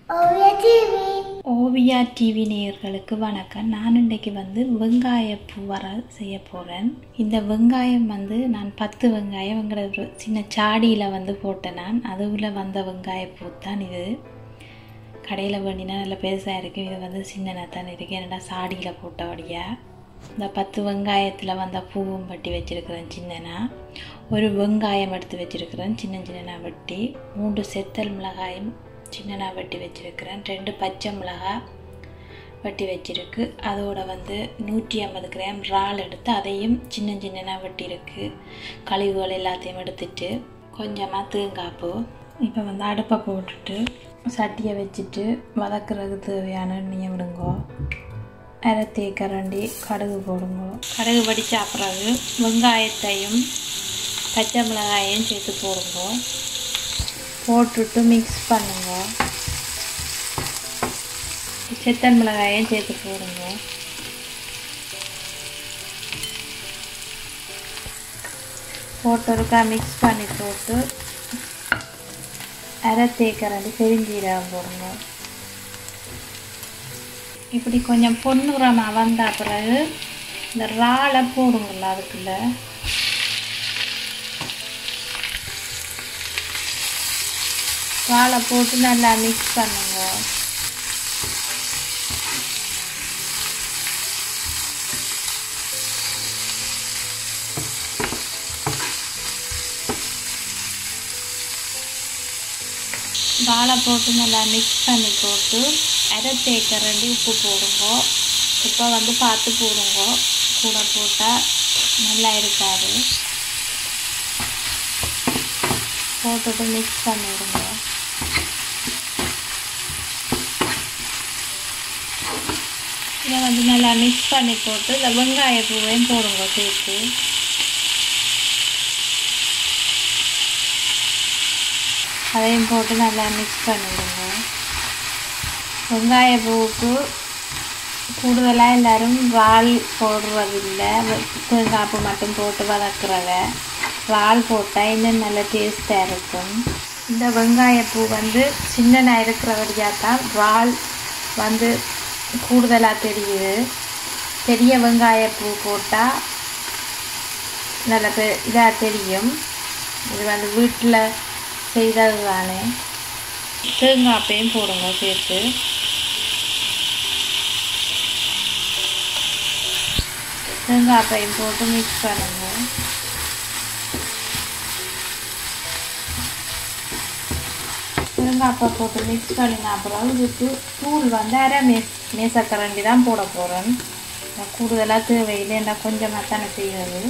Oviya TV Oviya TV நேயர்களுக்கு வணக்கம் நான் இன்றைக்கு வந்து வெங்காய பூவர செய்ய போகிறேன் இந்த வெங்காயம் வந்து நான் பத்து வெங்காயம் எங்களோட ஒரு சின்ன சாடியில் வந்து போட்டேன் நான் அதுவில் வந்த வெங்காய பூ தான் இது கடையில் வேண்டினா நல்ல பெருசாக இருக்கும் இது வந்து சின்னதாக தான் இருக்குது என்னடா சாடியில் போட்டபடியா இந்த பத்து வெங்காயத்தில் வந்த பூவும் வெட்டி வச்சுருக்கிறேன் சின்னனா ஒரு வெங்காயம் எடுத்து வச்சுருக்கிறேன் சின்ன சின்னனா வெட்டி மூன்று செத்தல் மிளகாயும் சின்னனா வெட்டி வச்சுருக்கிறேன் ரெண்டு பச்சை மிளகாய் வெட்டி வச்சிருக்கு அதோட வந்து நூற்றி ஐம்பது கிராம் இறால் எடுத்து அதையும் சின்ன சின்னனா வெட்டியிருக்கு கழிவுகள் எல்லாத்தையும் எடுத்துட்டு கொஞ்சமாக தேங்காய்ப்பூ இப்போ வந்து அடுப்பை போட்டுட்டு சட்டியை வச்சுட்டு வதக்குறதுக்கு தேவையான எண்ணெயை விடுங்கோ அரை தேக்கரண்டி கடுகு போடுங்க கடுகு வடித்த பிறகு வெங்காயத்தையும் பச்சை மிளகாயையும் சேர்த்து போடுங்க போட்டுட்டு மிக்ஸ் பண்ணுங்க செத்தன் மிளகாயும் சேர்த்து போடுங்க போட்டொருக்கா மிக்ஸ் பண்ணி போட்டு அரை தேக்கரண்டி பெருஞ்சீரகம் போடுங்க இப்படி கொஞ்சம் பொன்னுரமாக வந்த பிறகு இந்த இறாலை போடுங்கள்ல அதுக்குள்ள இறாலை போட்டு நல்லா மிக்ஸ் பண்ணுங்க வாழை போட்டு நல்லா மிக்ஸ் பண்ணி போட்டு அரை தேக்கரண்டி உப்பு போடுங்க உப்பை வந்து பார்த்து போடுங்க கூட போட்டால் நல்லா இருக்காது போட்டுட்டு மிக்ஸ் பண்ணிவிடுங்க இதை வந்து நல்லா மிக்ஸ் பண்ணி போட்டு இந்த வெங்காய பூவையும் போடுங்க சேர்த்து அதையும் போட்டு நல்லா மிக்ஸ் பண்ணிவிடுங்க வெங்காய பூவுக்கு கூடுதலாக எல்லோரும் வால் போடுறதில்லை தேங்காய்ப்பு மட்டும் போட்டு வதக்குறத வால் போட்டால் இன்னும் நல்ல டேஸ்ட்டாக இருக்கும் இந்த வெங்காயப்பூ வந்து சின்னனாக இருக்கிறபடியாக தான் வால் வந்து கூடுதலாக தெரியுது பெரிய வெங்காயப்பூ போட்டால் நல்ல பெ இதாக தெரியும் இது வந்து வீட்டில் செய்தது தானே தேங்காய்ப்பையும் போடுங்க சேர்த்து தேங்காய்ப்பையும் போட்டு மிக்ஸ் பண்ணுங்க தேங்காய்ப்பை போட்டு மிக்ஸ் பண்ணின அப்புறம் இதுக்கு தூள் வந்து அரை மேஸ் மேசக்கரண்டி தான் போட போகிறேன் கூடுதலாக தேவையில்லைண்டா கொஞ்சமாக தானே செய்கிறது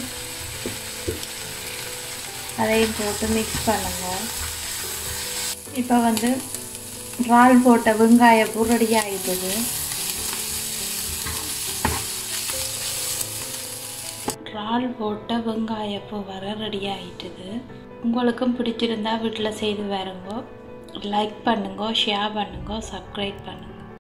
அதையும் போட்டு மிக்ஸ் பண்ணுங்க இப்போ வந்து இறால் போட்ட வெங்காயப்பூ ரெடி ஆகிடுது இறால் போட்ட வெங்காயப்பூ வர ரெடி ஆகிட்டுது உங்களுக்கும் பிடிச்சிருந்தா வீட்டில் செய்து வருங்க லைக் பண்ணுங்க ஷேர் பண்ணுங்க சப்ஸ்கிரைப் பண்ணுங்க